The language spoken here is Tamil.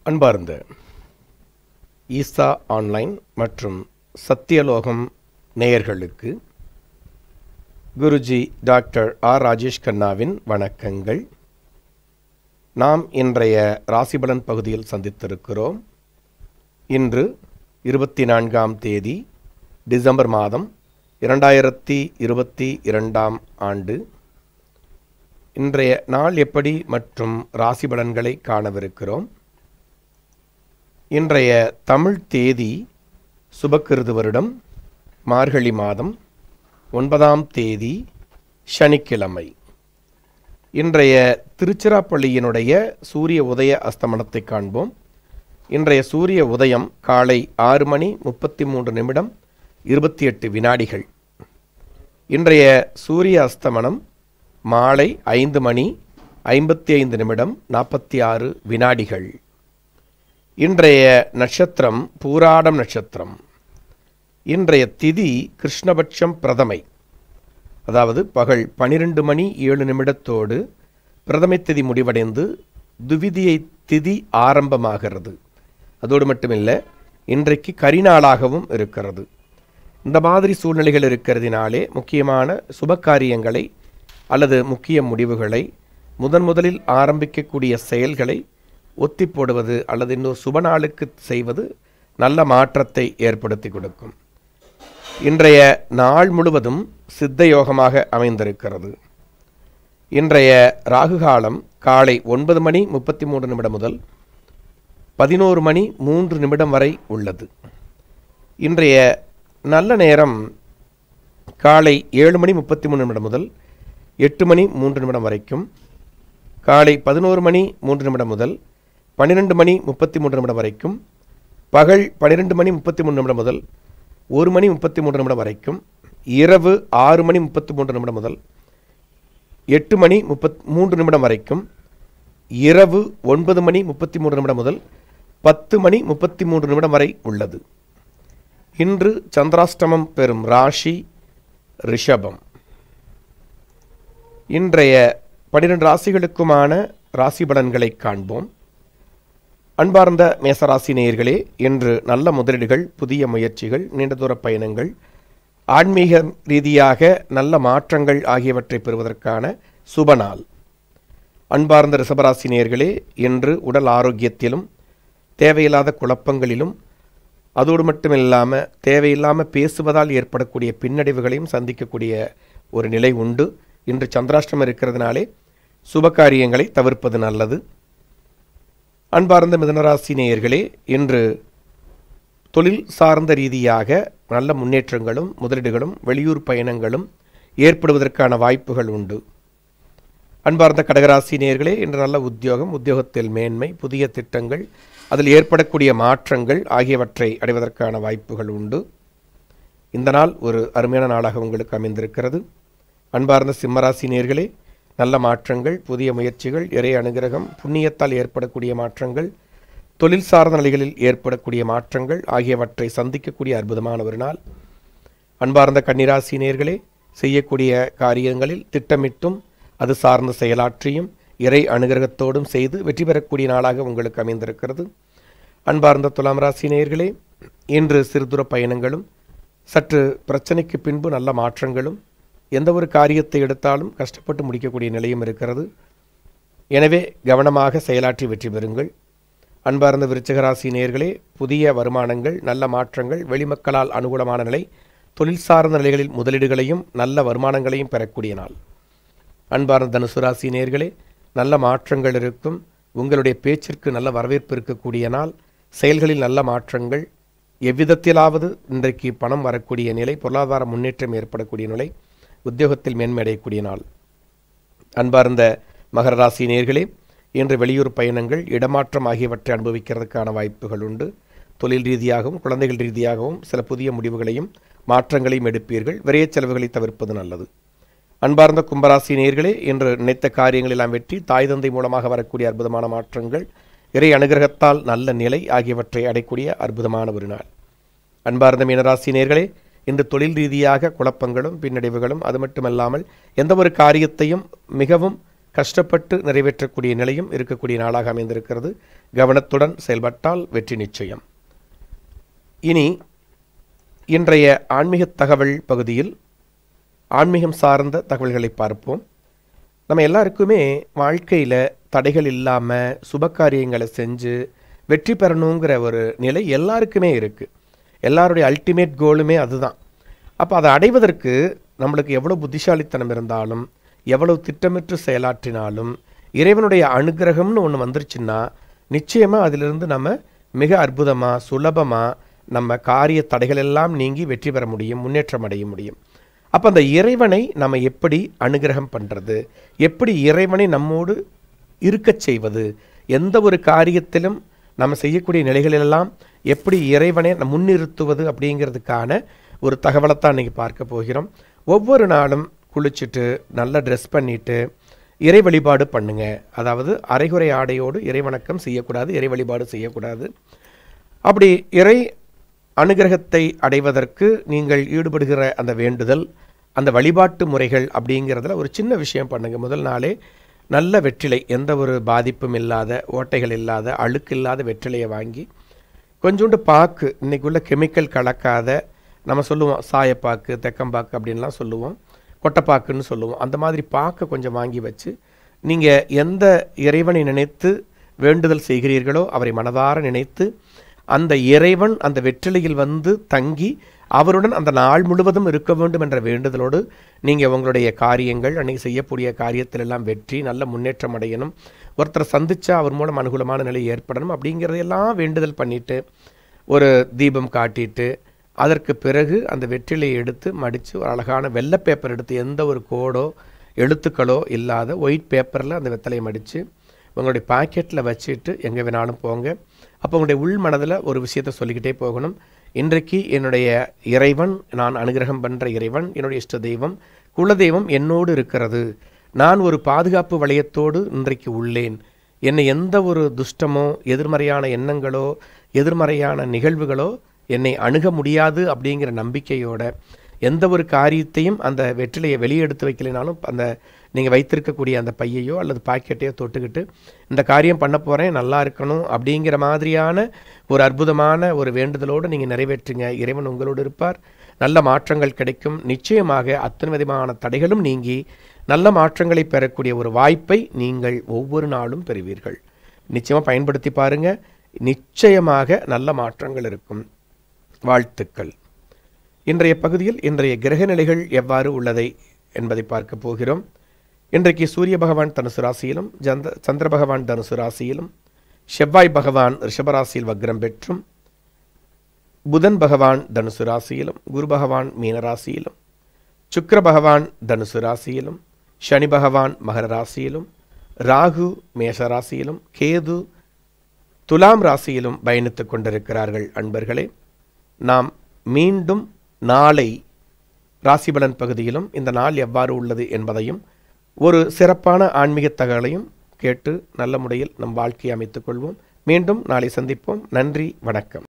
அன்பார்ந்த ஈசா ஆன்லைன் மற்றும் சத்தியலோகம் நேயர்களுக்கு குருஜி டாக்டர் ஆர் ராஜேஷ் கண்ணாவின் வணக்கங்கள் நாம் இன்றைய ராசிபலன் பகுதியில் சந்தித்திருக்கிறோம் இன்று இருபத்தி நான்காம் தேதி டிசம்பர் மாதம் இரண்டாயிரத்தி இருபத்தி இரண்டாம் ஆண்டு இன்றைய நாள் எப்படி மற்றும் ராசி பலன்களை காணவிருக்கிறோம் இன்றைய தமிழ் தேதி சுபக்கிருது வருடம் மார்கழி மாதம் ஒன்பதாம் தேதி சனிக்கிழமை இன்றைய திருச்சிராப்பள்ளியினுடைய சூரிய உதய அஸ்தமனத்தை காண்போம் இன்றைய சூரிய உதயம் காலை ஆறு மணி முப்பத்தி மூன்று நிமிடம் இருபத்தி எட்டு வினாடிகள் இன்றைய சூரிய அஸ்தமனம் மாலை ஐந்து மணி ஐம்பத்தி ஐந்து நிமிடம் நாற்பத்தி ஆறு வினாடிகள் இன்றைய நட்சத்திரம் பூராடம் நட்சத்திரம் இன்றைய திதி கிருஷ்ணபட்சம் பிரதமை அதாவது பகல் பனிரெண்டு மணி ஏழு நிமிடத்தோடு பிரதமை திதி முடிவடைந்து துவிதியை திதி ஆரம்பமாகிறது அதோடு மட்டுமில்லை இன்றைக்கு கரிநாளாகவும் இருக்கிறது இந்த மாதிரி சூழ்நிலைகள் இருக்கிறதினாலே முக்கியமான சுபகாரியங்களை அல்லது முக்கிய முடிவுகளை முதன் முதலில் ஆரம்பிக்கக்கூடிய செயல்களை ஒத்தி போடுவது அல்லது இன்னொரு சுப நாளுக்கு செய்வது நல்ல மாற்றத்தை ஏற்படுத்தி கொடுக்கும் இன்றைய நாள் முழுவதும் சித்த யோகமாக அமைந்திருக்கிறது இன்றைய ராகு காலம் காலை ஒன்பது மணி முப்பத்தி மூன்று நிமிடம் முதல் பதினோரு மணி மூன்று நிமிடம் வரை உள்ளது இன்றைய நல்ல நேரம் காலை ஏழு மணி முப்பத்தி மூணு நிமிடம் முதல் எட்டு மணி மூன்று நிமிடம் வரைக்கும் காலை பதினோரு மணி மூன்று நிமிடம் முதல் பன்னிரெண்டு மணி முப்பத்தி மூன்று நிமிடம் வரைக்கும் பகல் பன்னிரெண்டு மணி முப்பத்தி மூணு நிமிடம் முதல் ஒரு மணி முப்பத்தி மூன்று நிமிடம் வரைக்கும் இரவு ஆறு மணி முப்பத்தி மூன்று நிமிடம் முதல் எட்டு மணி முப்பத் மூன்று நிமிடம் வரைக்கும் இரவு ஒன்பது மணி முப்பத்தி மூன்று நிமிடம் முதல் பத்து மணி முப்பத்தி மூன்று நிமிடம் வரை உள்ளது இன்று சந்திராஷ்டமம் பெறும் ராசி ரிஷபம் இன்றைய பனிரெண்டு ராசிகளுக்குமான ராசி பலன்களை காண்போம் அன்பார்ந்த மேசராசி நேயர்களே இன்று நல்ல முதலீடுகள் புதிய முயற்சிகள் நீண்ட தூர பயணங்கள் ஆன்மீக ரீதியாக நல்ல மாற்றங்கள் ஆகியவற்றை பெறுவதற்கான சுப நாள் அன்பார்ந்த ரிஷபராசி நேயர்களே இன்று உடல் ஆரோக்கியத்திலும் தேவையில்லாத குழப்பங்களிலும் அதோடு மட்டும் இல்லாமல் தேவையில்லாமல் பேசுவதால் ஏற்படக்கூடிய பின்னடைவுகளையும் சந்திக்கக்கூடிய ஒரு நிலை உண்டு இன்று சந்திராஷ்டமம் இருக்கிறதுனாலே சுபகாரியங்களை தவிர்ப்பது நல்லது அன்பார்ந்த மிதனராசி நேயர்களே இன்று தொழில் சார்ந்த ரீதியாக நல்ல முன்னேற்றங்களும் முதலீடுகளும் வெளியூர் பயணங்களும் ஏற்படுவதற்கான வாய்ப்புகள் உண்டு அன்பார்ந்த கடகராசி நேயர்களே இன்று நல்ல உத்தியோகம் உத்தியோகத்தில் மேன்மை புதிய திட்டங்கள் அதில் ஏற்படக்கூடிய மாற்றங்கள் ஆகியவற்றை அடைவதற்கான வாய்ப்புகள் உண்டு இந்த நாள் ஒரு அருமையான நாளாக உங்களுக்கு அமைந்திருக்கிறது அன்பார்ந்த சிம்மராசி நேர்களே நல்ல மாற்றங்கள் புதிய முயற்சிகள் இறை அனுகிரகம் புண்ணியத்தால் ஏற்படக்கூடிய மாற்றங்கள் தொழில் சார்ந்த நிலைகளில் ஏற்படக்கூடிய மாற்றங்கள் ஆகியவற்றை சந்திக்கக்கூடிய அற்புதமான ஒரு நாள் அன்பார்ந்த கன்னிராசி நேர்களே செய்யக்கூடிய காரியங்களில் திட்டமிட்டும் அது சார்ந்த செயலாற்றியும் இறை அனுகிரகத்தோடும் செய்து வெற்றி பெறக்கூடிய நாளாக உங்களுக்கு அமைந்திருக்கிறது அன்பார்ந்த துலாம் ராசி நேயர்களே இன்று சிறுதூர பயணங்களும் சற்று பிரச்சனைக்கு பின்பு நல்ல மாற்றங்களும் எந்த ஒரு காரியத்தை எடுத்தாலும் கஷ்டப்பட்டு முடிக்கக்கூடிய நிலையும் இருக்கிறது எனவே கவனமாக செயலாற்றி வெற்றி பெறுங்கள் அன்பார்ந்த விருச்சகராசி நேயர்களே புதிய வருமானங்கள் நல்ல மாற்றங்கள் வெளிமக்களால் அனுகூலமான நிலை தொழில் சார்ந்த நிலைகளில் முதலீடுகளையும் நல்ல வருமானங்களையும் பெறக்கூடிய நாள் அன்பார்ந்த தனுசு ராசி நேயர்களே நல்ல மாற்றங்கள் இருக்கும் உங்களுடைய பேச்சிற்கு நல்ல வரவேற்பு இருக்கக்கூடிய நாள் செயல்களில் நல்ல மாற்றங்கள் எவ்விதத்திலாவது இன்றைக்கு பணம் வரக்கூடிய நிலை பொருளாதார முன்னேற்றம் ஏற்படக்கூடிய நிலை உத்தியோகத்தில் மேன்மை அடையக்கூடிய நாள் அன்பார்ந்த மகர ராசி நேர்களே இன்று வெளியூர் பயணங்கள் இடமாற்றம் ஆகியவற்றை அனுபவிக்கிறதுக்கான வாய்ப்புகள் உண்டு தொழில் ரீதியாகவும் குழந்தைகள் ரீதியாகவும் சில புதிய முடிவுகளையும் மாற்றங்களையும் எடுப்பீர்கள் விரைய செலவுகளை தவிர்ப்பது நல்லது அன்பார்ந்த கும்பராசி நேர்களே இன்று நினைத்த காரியங்களெல்லாம் வெற்றி தாய் தந்தை மூலமாக வரக்கூடிய அற்புதமான மாற்றங்கள் இறை அனுகிரகத்தால் நல்ல நிலை ஆகியவற்றை அடையக்கூடிய அற்புதமான ஒரு நாள் அன்பார்ந்த மீனராசி நேர்களே இன்று தொழில் ரீதியாக குழப்பங்களும் பின்னடைவுகளும் அது மட்டுமல்லாமல் எந்த ஒரு காரியத்தையும் மிகவும் கஷ்டப்பட்டு நிறைவேற்றக்கூடிய நிலையும் இருக்கக்கூடிய நாளாக அமைந்திருக்கிறது கவனத்துடன் செயல்பட்டால் வெற்றி நிச்சயம் இனி இன்றைய ஆன்மீக தகவல் பகுதியில் ஆன்மீகம் சார்ந்த தகவல்களை பார்ப்போம் நம்ம எல்லாருக்குமே வாழ்க்கையில் தடைகள் இல்லாமல் சுபகாரியங்களை செஞ்சு வெற்றி பெறணுங்கிற ஒரு நிலை எல்லாருக்குமே இருக்குது எல்லாருடைய அல்டிமேட் கோலுமே அதுதான் அப்போ அதை அடைவதற்கு நம்மளுக்கு எவ்வளோ புத்திசாலித்தனம் இருந்தாலும் எவ்வளவு திட்டமிட்டு செயலாற்றினாலும் இறைவனுடைய அனுகிரகம்னு ஒன்று வந்துருச்சுன்னா நிச்சயமாக அதிலிருந்து நம்ம மிக அற்புதமாக சுலபமாக நம்ம காரிய தடைகள் எல்லாம் நீங்கி வெற்றி பெற முடியும் முன்னேற்றம் அடைய முடியும் அப்போ அந்த இறைவனை நம்ம எப்படி அனுகிரகம் பண்ணுறது எப்படி இறைவனை நம்மோடு இருக்கச் செய்வது எந்த ஒரு காரியத்திலும் நம்ம செய்யக்கூடிய நிலைகளெல்லாம் எப்படி இறைவனை நம் முன்னிறுத்துவது அப்படிங்கிறதுக்கான ஒரு தகவலைத்தான் இன்றைக்கி பார்க்க போகிறோம் ஒவ்வொரு நாளும் குளிச்சுட்டு நல்லா ட்ரெஸ் பண்ணிட்டு இறை வழிபாடு பண்ணுங்க அதாவது அரைகுறை ஆடையோடு இறை வணக்கம் செய்யக்கூடாது இறை வழிபாடு செய்யக்கூடாது அப்படி இறை அனுகிரகத்தை அடைவதற்கு நீங்கள் ஈடுபடுகிற அந்த வேண்டுதல் அந்த வழிபாட்டு முறைகள் அப்படிங்கிறதுல ஒரு சின்ன விஷயம் பண்ணுங்க முதல் நாளே நல்ல வெற்றிலை எந்த ஒரு பாதிப்பும் இல்லாத ஓட்டைகள் இல்லாத அழுக்கு இல்லாத வெற்றிலையை வாங்கி கொஞ்சோண்டு பாக்கு இன்னைக்குள்ள கெமிக்கல் கலக்காத நம்ம சொல்லுவோம் சாயப்பாக்கு தெக்கம்பாக்கு அப்படின்லாம் சொல்லுவோம் கொட்டைப்பாக்குன்னு சொல்லுவோம் அந்த மாதிரி பாக்கை கொஞ்சம் வாங்கி வச்சு நீங்கள் எந்த இறைவனை நினைத்து வேண்டுதல் செய்கிறீர்களோ அவரை மனதார நினைத்து அந்த இறைவன் அந்த வெற்றிலையில் வந்து தங்கி அவருடன் அந்த நாள் முழுவதும் இருக்க வேண்டும் என்ற வேண்டுதலோடு நீங்கள் உங்களுடைய காரியங்கள் அன்னைக்கு செய்யக்கூடிய காரியத்திலெல்லாம் வெற்றி நல்ல முன்னேற்றம் அடையணும் ஒருத்தரை சந்திச்சா அவர் மூலம் அனுகூலமான நிலை ஏற்படணும் அப்படிங்கிறதையெல்லாம் வேண்டுதல் பண்ணிட்டு ஒரு தீபம் காட்டிட்டு அதற்கு பிறகு அந்த வெற்றிலையை எடுத்து மடித்து ஒரு அழகான வெள்ளை பேப்பர் எடுத்து எந்த ஒரு கோடோ எழுத்துக்களோ இல்லாத ஒயிட் பேப்பரில் அந்த வெத்தலையை மடித்து உங்களுடைய பாக்கெட்டில் வச்சுட்டு எங்கே வேணாலும் போங்க அப்போ உங்களுடைய உள் மனதில் ஒரு விஷயத்தை சொல்லிக்கிட்டே போகணும் இன்றைக்கு என்னுடைய இறைவன் நான் அனுகிரகம் பண்ணுற இறைவன் என்னுடைய இஷ்ட தெய்வம் குலதெய்வம் என்னோடு இருக்கிறது நான் ஒரு பாதுகாப்பு வளையத்தோடு இன்றைக்கு உள்ளேன் என்னை எந்த ஒரு துஷ்டமோ எதிர்மறையான எண்ணங்களோ எதிர்மறையான நிகழ்வுகளோ என்னை அணுக முடியாது அப்படிங்கிற நம்பிக்கையோட எந்த ஒரு காரியத்தையும் அந்த வெற்றிலையை வெளியே எடுத்து வைக்கலைனாலும் அந்த நீங்கள் வைத்திருக்கக்கூடிய அந்த பையையோ அல்லது பாக்கெட்டையோ தொட்டுக்கிட்டு இந்த காரியம் பண்ண போகிறேன் நல்லா இருக்கணும் அப்படிங்கிற மாதிரியான ஒரு அற்புதமான ஒரு வேண்டுதலோடு நீங்கள் நிறைவேற்றுங்க இறைவன் உங்களோடு இருப்பார் நல்ல மாற்றங்கள் கிடைக்கும் நிச்சயமாக அத்தனை விதமான தடைகளும் நீங்கி நல்ல மாற்றங்களை பெறக்கூடிய ஒரு வாய்ப்பை நீங்கள் ஒவ்வொரு நாளும் பெறுவீர்கள் நிச்சயமாக பயன்படுத்தி பாருங்க நிச்சயமாக நல்ல மாற்றங்கள் இருக்கும் வாழ்த்துக்கள் இன்றைய பகுதியில் இன்றைய கிரக நிலைகள் எவ்வாறு உள்ளதை என்பதை பார்க்க போகிறோம் இன்றைக்கு சூரிய பகவான் தனுசு ராசியிலும் ஜந்த சந்திர பகவான் தனுசு ராசியிலும் செவ்வாய் பகவான் ரிஷபராசியில் வக்ரம் பெற்றும் புதன் பகவான் தனுசு ராசியிலும் குரு பகவான் மீன ராசியிலும் சுக்கிர பகவான் தனுசு ராசியிலும் சனி பகவான் மகர ராசியிலும் ராகு மேஷ ராசியிலும் கேது துலாம் ராசியிலும் பயணித்துக் கொண்டிருக்கிறார்கள் அன்பர்களே நாம் மீண்டும் நாளை ராசிபலன் பகுதியிலும் இந்த நாள் எவ்வாறு உள்ளது என்பதையும் ஒரு சிறப்பான ஆன்மீக தகவலையும் கேட்டு நல்ல முறையில் நம் வாழ்க்கையை அமைத்துக் கொள்வோம் மீண்டும் நாளை சந்திப்போம் நன்றி வணக்கம்